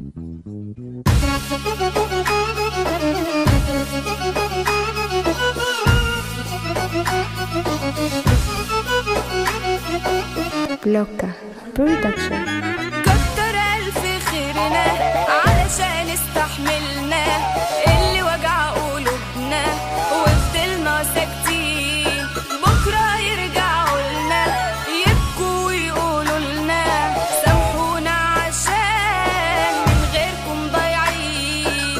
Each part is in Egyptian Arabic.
بلوكا برودكشن كتر ألف خيرنا علشان استحملنا اللي وجع قلوبنا وفضلنا ساكتين بكرة يرجعوا لنا يبكوا ويقولوا لنا سامحونا عشان من غيركم ضايعين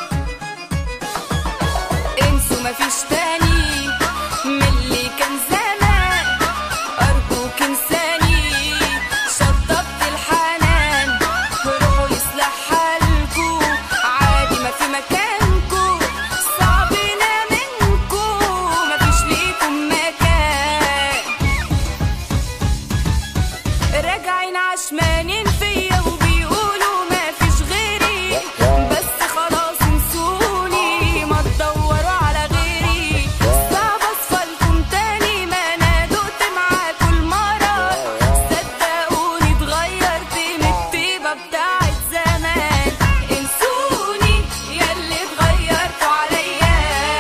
انسوا مفيش تاني من اللي كان زمان أرجوك انساني شطبت الحنان روحوا يصلح حالكوا عادي ما في مكانكوا صعبنا منكوا مفيش ليكم مكان راجعين عشمانين فيا وبيقولوا ما فيش غيري بس خلاص انسوني ما تدوروا على غيري صعب اصفلكم تاني ما انا دقت معاكوا المرض صدقوني اتغيرت من الطيبة بتاعت زمان انسوني ياللي اتغيرتوا عليا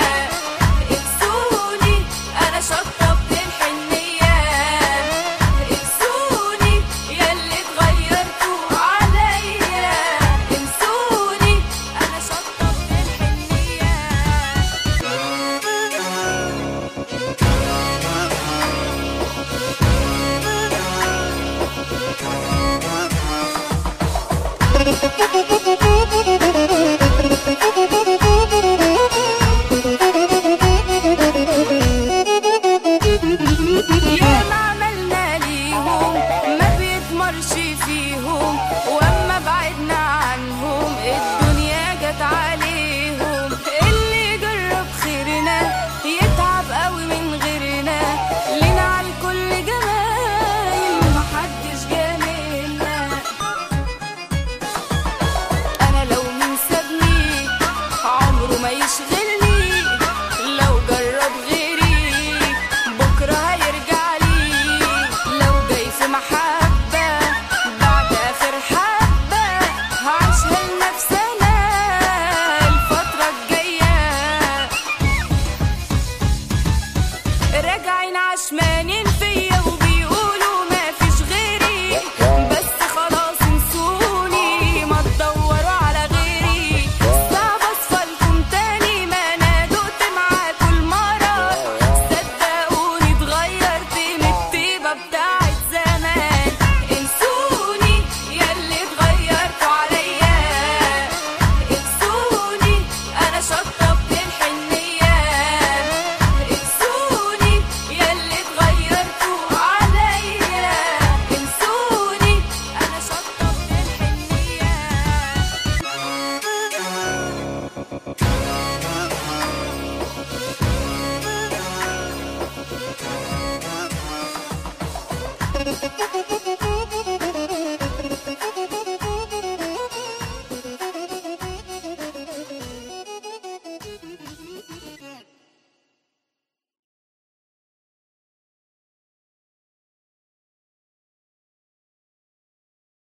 انسوني انا شطبت الحنية انسوني ياللي اتغيرتوا عليا انسوني انا شطبت الحنية يا ما عملنا ليهم ما بيتمرش فيهم واما بعدنا عنهم الدنيا جت عليهم اللي جرب خيرنا يتعب قوي من غيرنا لينا على الكل جمايل محدش جاملنا انا لو مين سابني عمره ما يشغلني لو جرب غيري بكره هيرجع لي لو جاي في محبه بعد اخر حبه هعيشها لنفسنا الفتره الجايه راجعين عشمان